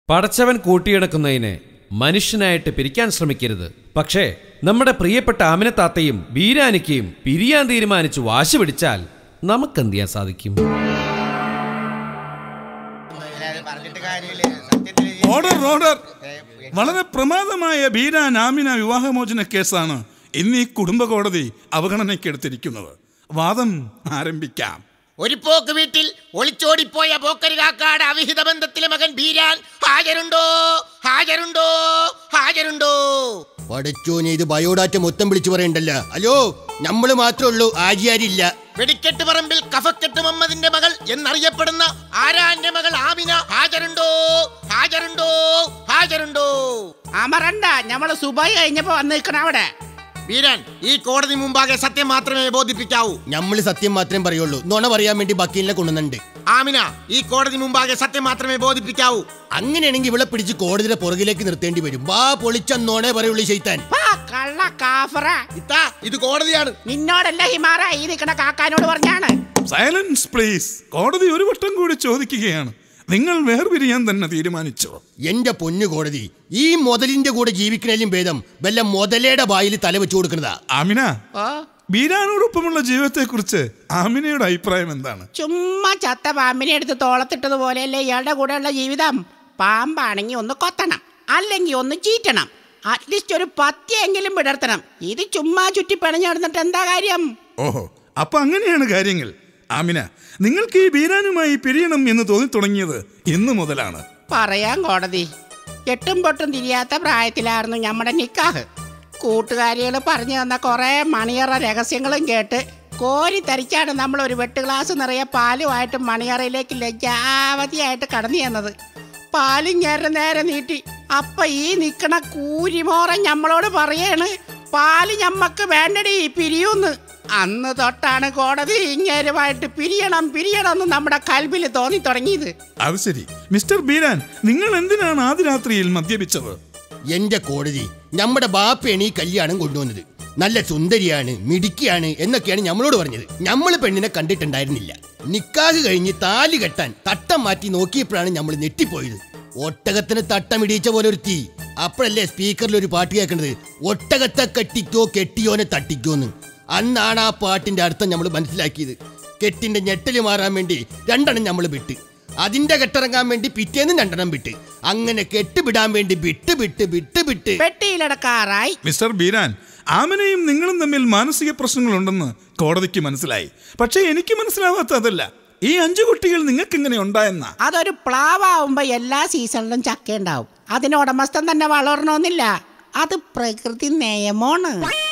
പടച്ചവൻ കൂട്ടിയിണക്കുന്നതിന് മനുഷ്യനായിട്ട് പിരിക്കാൻ ശ്രമിക്കരുത് പക്ഷേ നമ്മുടെ പ്രിയപ്പെട്ട ആമിനത്താത്തയും ബീരാനിക്കയും പിരിയാൻ തീരുമാനിച്ചു വാശി പിടിച്ചാൽ നമുക്കെന്ത് ചെയ്യാൻ സാധിക്കും പറഞ്ഞിട്ട് കാര്യമില്ല സത്യത്തിൽ ഓർഡർ ഓർഡർ വളരെ പ്രമാദമായ ബീരാൻ ആമിന വിവാഹമോചന കേസാണ് ഇന്ന് ഈ കുടുംബ കോടതി അവഗണനയ്ക്കെടുത്തിരിക്കുന്നത് വാദം ആരംഭിക്കാം ഒരു പോക്ക് വീട്ടിൽ ഒളിച്ചോടിപ്പോയ പോക്കരി കാക്കാട് അവിഹിത ബന്ധത്തിലെ മകൻ ബീരാൻ ഹാജരുണ്ടോ ഹാജരുണ്ടോ ഹാജരുണ്ടോ പടച്ചോനെ ഇത് ബയോഡാറ്റ മൊത്തം വിളിച്ചു പറയണ്ടല്ല ഹലോ നമ്മള് മാത്രമേ ഉള്ളൂ ആര്യാരില്ല വെടിക്കെട്ട് പറമ്പിൽ കഫക്കെട്ട് മുഹമ്മദിന്റെ മകൾ എന്നറിയപ്പെടുന്ന ആരാന്റെ മകൾ ആമിന ഹാജരുണ്ടോ ഹാജരുണ്ടോ ഹാജരുണ്ടോ അമറണ്ട ഞമ്മള് സുബൈ കഴിഞ്ഞപ്പോ വന്ന് നിൽക്കണ അവിടെ ബീരാൻ ഈ കോടതി മുമ്പാകെ സത്യം മാത്രമേ ബോധിപ്പിക്കാവൂ നമ്മള് സത്യം മാത്രമേ പറയുള്ളൂ നുണ പറയാൻ വേണ്ടി വക്കീലിനെ കൊണ്ടുവന്നുണ്ട് ആമിന ഈ കോടതി മുമ്പാകെ സത്യം മാത്രമേ ബോധിപ്പിക്കാവൂ അങ്ങനെയാണെങ്കിൽ ഇവളെ പിടിച്ച് കോടതിയുടെ പുറകിലേക്ക് നിർത്തേണ്ടി വരും വാ പൊളിച്ച നോണേ പറയുള്ളൂ ശൈത്താൻ പാ, കള്ള കാഫറ ഇത്താ ഇത് കോടതിയാണ് നിന്നോടല്ല ഹിമാറ ഈ നിൽക്കണ കാക്കാനോട് പറഞ്ഞാണ് സൈലൻസ് പ്ലീസ് കോടതി ഒരു വട്ടം കൂടി ചോദിക്കുകയാണ് നിങ്ങൾ വേർപിരിയാൻ തന്നെ തീരുമാനിച്ചോ എന്റെ പൊന്നു കോടതി ഈ മുതലിന്റെ കൂടെ ജീവിക്കണേലും ഭേദം വല്ല മുതലയുടെ വായിൽ തല വെച്ചു കൊടുക്കുന്നതാ ആമിന ഓ ബീരാനോടൊപ്പമുള്ള ജീവിതത്തെക്കുറിച്ച് ആമിനയുടെ അഭിപ്രായം എന്താണ് ചുമ്മാ ചത്ത പാമ്പിനെ എടുത്ത് തോളത്തിട്ടതുപോലെയല്ലേ ഇയാളുടെ കൂടെയുള്ള ജീവിതം പാമ്പാണെങ്കിൽ ഒന്ന് കൊത്തണം അല്ലെങ്കിൽ ഒന്ന് ചീറ്റണം അറ്റ്ലീസ്റ്റ് ഒരു പത്തിയെങ്കിലും വിടർത്തണം ഇത് ചുമ്മാ ചുറ്റി പിണഞ്ഞിടുന്നിട്ട് എന്താ കാര്യം ഓഹോ അപ്പൊ അങ്ങനെയാണ് കാര്യങ്ങൾ ആമിന നിങ്ങൾക്ക് ഈ ബീരാനുമായി പിരിയണം എന്ന് തോന്നി തുടങ്ങിയത് ഇന്നു മുതലാണ് പറയാൻ കോടതി എട്ടും പൊട്ടും തിരിയാത്ത പ്രായത്തിലായിരുന്നു നമ്മുടെ നിക്കാഹ് കൂട്ടുകാരികൾ പറഞ്ഞു തന്ന കുറേ മണിയറ രഹസ്യങ്ങളും കേട്ട് കോരി തരിച്ചാണ് നമ്മൾ ഒരു വെട്ട് ഗ്ലാസ് നിറയെ പാലുമായിട്ട് മണിയറയിലേക്ക് ലജ്ജാവതിയായിട്ട് കടന്നു ചെന്നത് പാലും ഞേരെ നേരെ നീട്ടി അപ്പൊ ഈ നിക്കണ കൂരിമോറ ഞമ്മളോട് പറയാണ് പാല് ഞമ്മക്ക് വേണ്ടടി പിരിയൂന്ന് അന്ന് തൊട്ടാണ് കോടതി ഇങ്ങേരുമായിട്ട് പിരിയണം പിരിയണം എന്ന് നമ്മുടെ കൽബിൽ തോന്നി തുടങ്ങിയത് അത് ശരി മിസ്റ്റർ ബീരാൻ നിങ്ങൾ എന്തിനാണ് ആദ്യ രാത്രിയിൽ മദ്യപിച്ചത് എന്റെ കോടതി നമ്മുടെ ബാപ്പയാണ് ഈ കല്യാണം കൊണ്ടുവന്നത് നല്ല സുന്ദരിയാണ് മിടുക്കിയാണ് എന്നൊക്കെയാണ് നമ്മളോട് പറഞ്ഞത് നമ്മൾ പെണ്ണിനെ കണ്ടിട്ടുണ്ടായിരുന്നില്ല നിക്കാഹ് കഴിഞ്ഞ് താലി കെട്ടാൻ തട്ടം മാറ്റി നോക്കിയപ്പോഴാണ് നമ്മൾ ഞെട്ടിപ്പോയത് ഒട്ടകത്തിന് തട്ടം ഇടിയിച്ച പോലെ ഒരു തീ അപ്പോഴല്ലേ സ്പീക്കറിൽ ഒരു പാട്ട് കേൾക്കുന്നത് ഒട്ടകത്തെ കെട്ടിക്കോ കെട്ടിയോനെ തട്ടിക്കോന്ന് അന്നാണ് ആ പാട്ടിന്റെ അർത്ഥം നമ്മൾ മനസ്സിലാക്കിയത് കെട്ടിന്റെ ഞെട്ടല് മാറാൻ വേണ്ടി രണ്ടെണ്ണം നമ്മൾ വിട്ട് അതിന്റെ കെട്ടിറങ്ങാൻ വേണ്ടി പിറ്റേന്ന് രണ്ടെണ്ണം വിട്ട് അങ്ങനെ കെട്ടുവിടാൻ വേണ്ടി വിട്ട് വിട്ട് വിട്ട് വിട്ട് പെട്ടിയിലടക്കാറായി മിസ്റ്റർ ബീരാൻ ആമനയും നിങ്ങളും തമ്മിൽ മാനസിക പ്രശ്നങ്ങളുണ്ടെന്ന് കോടതിക്ക് മനസ്സിലായി പക്ഷേ എനിക്ക് മനസ്സിലാവാത്ത അതല്ല ഈ അഞ്ചു കുട്ടികൾ നിങ്ങൾക്ക് എങ്ങനെ ഉണ്ടായെന്ന അതൊരു പ്ലാവാവുമ്പോ എല്ലാ സീസണിലും ചക്ക ഉണ്ടാവും അതിന് ഉടമസ്ഥൻ തന്നെ വളരണമെന്നില്ല അത് പ്രകൃതി നിയമമാണ്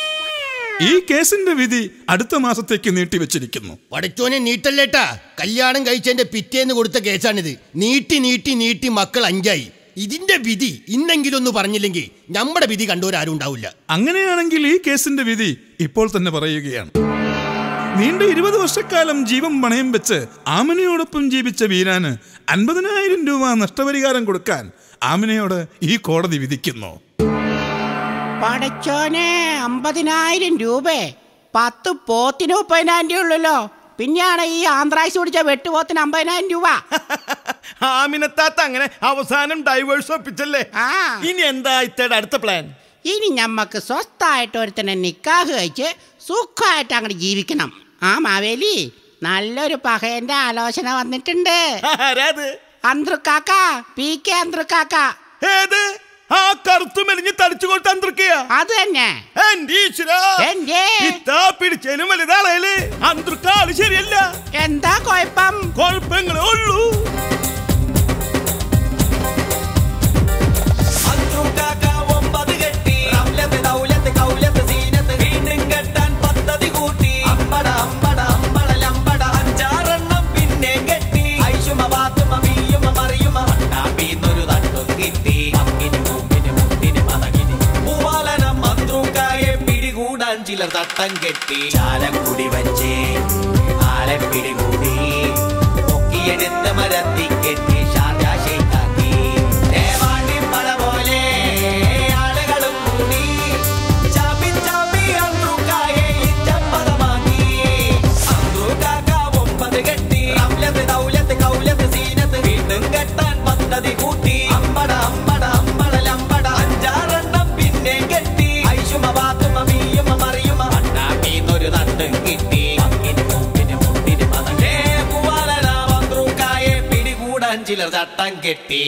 ഈ കേസിന്റെ വിധി അടുത്ത മാസത്തേക്ക് നീട്ടിവെച്ചിരിക്കുന്നു പടച്ചോനെ നീട്ടല്ലേട്ടാ കല്യാണം കഴിച്ചതിന്റെ പിറ്റേന്ന് കൊടുത്ത കേസാണിത് നീട്ടി നീട്ടി നീട്ടി മക്കൾ അഞ്ചായി ഇതിന്റെ വിധി ഇന്നെങ്കിലും ഒന്ന് പറഞ്ഞില്ലെങ്കിൽ നമ്മുടെ വിധി കണ്ടവരാരും ഉണ്ടാവില്ല അങ്ങനെയാണെങ്കിൽ ഈ കേസിന്റെ വിധി ഇപ്പോൾ തന്നെ പറയുകയാണ് നീണ്ട ഇരുപത് വർഷക്കാലം ജീവൻ പണയം വെച്ച് ആമിനയോടൊപ്പം ജീവിച്ച വീരാന് അൻപതിനായിരം രൂപ നഷ്ടപരിഹാരം കൊടുക്കാൻ ആമിനയോട് ഈ കോടതി വിധിക്കുന്നു പടച്ചോനെ അമ്പതിനായിരം രൂപ പത്ത് പോത്തിന് മുപ്പതിനായിരം രൂപ ഉള്ളല്ലോ പിന്നെയാണ് ഈ ആന്ത്രാക്സ് പിടിച്ച വെട്ടുപോത്തിന് അമ്പതിനായിരം രൂപ ആമിനത്താത്ത അങ്ങനെ അവസാനം ഡൈവേഴ്സ് ഒപ്പിച്ചല്ലേ ആ. ഇനി എന്താ ഇത്തയുടെ അടുത്ത പ്ലാൻ ഇനി ഞമ്മക്ക് സ്വസ്ഥായിട്ട് ഒരുത്തനെ നിക്കാഹ് കഴിച്ച് സുഖമായിട്ട് അങ്ങോട്ട് ജീവിക്കണം ആ മാവേലി നല്ലൊരു പഹയന്റെ ആലോചന വന്നിട്ടുണ്ട് ആരാത് അന്തൃക്കാക്ക പി കെ അന്തൃക്കാക്ക ഏത് ആ കറുത്തു മെലിഞ്ഞ് തടിച്ചു കൊടുത്ത് അന്തർക്കയ അത് തന്നെ എന്റെ ഈശ്വരാ. എന്തേ? ഇത്താ പിടിച്ചതിനും വലുതാളേല് അന്തർക്കാള് ശരിയല്ല എന്താ കുഴപ്പം കുഴപ്പങ്ങളേ ഉള്ളൂ അന്തൂക്കാക്ക ഒമ്പത് കെട്ടി റൗലത്ത് ദൗലത്ത് കൗലത്ത് സീനത്ത് വീണ്ടും കെട്ടാൻ പദ്ധതി കൂട്ടി അമ്പട അമ്പട അമ്പട ലമ്പട അഞ്ചാറെണ്ണം പിന്നെ കെട്ടി ഐഷുമ ബാത്തുമ മീയുമ മറിയുമ മണ്ണാമ്പീന്നൊരു തട്ടും കിട്ടി അങ്ങിന് മൂക്കിന് മുട്ടിന് മതകിന് പൂവാലനം അന്തൂക്കായെ പിടികൂടാൻ ചിലർ തട്ടം കെട്ടി ചാലക്കുടി വച്ചേ ആളെ പിടികൂടി പൊക്കിയെടുത്ത മരത്തി കെട്ടി ഷാജ ഷെയ്ത്താക്കി ദേവാണ്ടി പട പോലെ ആളുകളും കൂടി ചാപ്പി ചാപ്പി അന്തൂക്കായെ ഇറ്റപ്പദമാക്കി അന്തൂക്കാക്ക ഒമ്പത് കെട്ടി റൗലത്ത് ദൗലത്ത് കൗലത്ത് സീനത്ത് വീണ്ടും കെട്ടാൻ പദ്ധതി കൂട്ടി അമ്പട ടീച്ചർ ചട്ടം കെട്ടി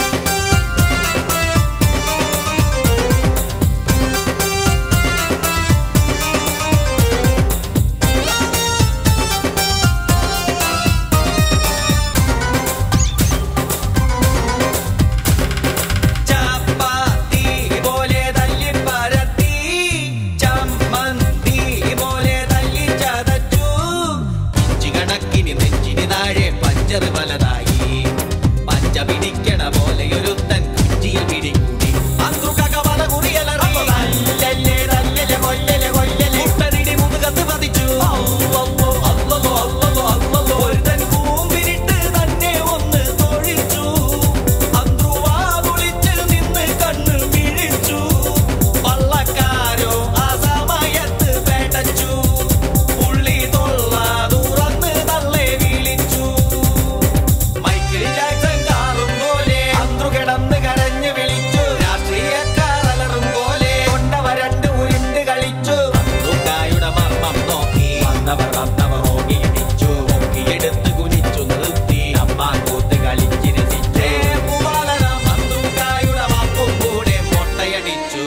ചപ്പാത്തി പോലെ തല്ലി പരത്തി ചമ്മന്തി പോലെ തല്ലി ചതച്ചു ഇഞ്ചി കണക്കിന് നെഞ്ചിന് താഴെ പഞ്ചറ് പലതായി പഞ്ച പിടിക്കണ പോലെ ഒരുത്തൻ കുഞ്ചിയിൽ പിടിക്കുടി അന്തുക്കക പല കുറിയലറി തല്ലല്ലേ തല്ലലെ കൊല്ലലെ കൊല്ലലെ മുട്ടനിടി മുതുകത്ത് പതിച്ചു അല്ലല്ലോ അല്ലല്ലോ അല്ലല്ലോ അല്ലല്ലോ ഒരുത്തൻ കൂമ്പിരിട്ട് തന്നെ ഒന്ന് തൊഴിച്ചു അന്തുവാ കുളിച്ച് നിന്ന് കണ്ണ് മിഴിച്ചു വള്ളക്കാരോ ആ സമയത്ത് പേടച്ചു പുള്ളി തൊള്ള തുറന്ന് തള്ളെ വിളിച്ചു മൈക്കിൾ ജാക്സൺ കാറും പോലെ അന്തു കിടന്ന് കരഞ്ഞു വിളിച്ചു രാഷ്ട്രീയക്കാർ അലറും പോലെ കൊണ്ടവരണ്ട് ഉരുണ്ട് കളിച്ചു അന്തുക്കായുടെ മർമ്മം നോക്കി വന്നവർ വന്നവർ ഓങ്ങിയിടിച്ചു ഒക്കിയെടുത്ത് കുനിച്ചു നിർത്തി അമ്മാൻ കൂത്ത് കളിച്ച് രസിച്ചേ പൂവാലനം അന്തുക്കായുടെ വാക്കും കൂടെ മൊട്ടയടിച്ചു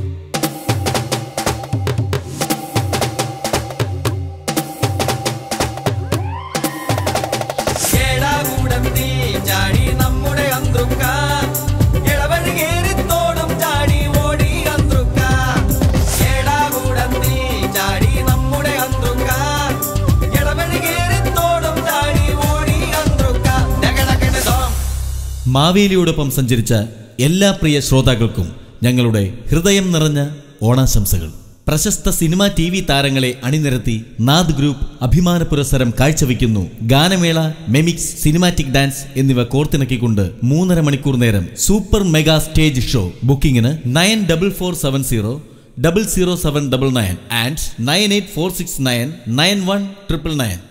ഏടാകൂടത്തിൽ ചാടി നമ്മുടെ അന്തൃക്ക ഇളവഴി കേറിത്തോടും ചാടി ഓടി അന്തൃക്ക ഏടാകൂടത്തിൽ ചാടി നമ്മുടെ അന്തൃക്ക ഇളവഴി കേറിത്തോടും ചാടി ഓടി അന്തൃക്ക ഡഗഡഗഡദോ മാവേലിയോടൊപ്പം സഞ്ചരിച്ച എല്ലാ പ്രിയ ശ്രോതാക്കൾക്കും ഞങ്ങളുടെ ഹൃദയം നിറഞ്ഞ ഓണാശംസകൾ പ്രശസ്ത സിനിമാ ടി വി താരങ്ങളെ അണിനിരത്തി നാദ് ഗ്രൂപ്പ് അഭിമാന പുരസ്സരം കാഴ്ചവെക്കുന്നു ഗാനമേള മെമിക്സ് സിനിമാറ്റിക് ഡാൻസ് എന്നിവ കോർത്തിണക്കിക്കൊണ്ട് മൂന്നര മണിക്കൂർ നേരം സൂപ്പർ മെഗാ സ്റ്റേജ് ഷോ ബുക്കിംഗിന് nine double four seven zero double zero seven double nine and nine eight four six nine nine one triple nine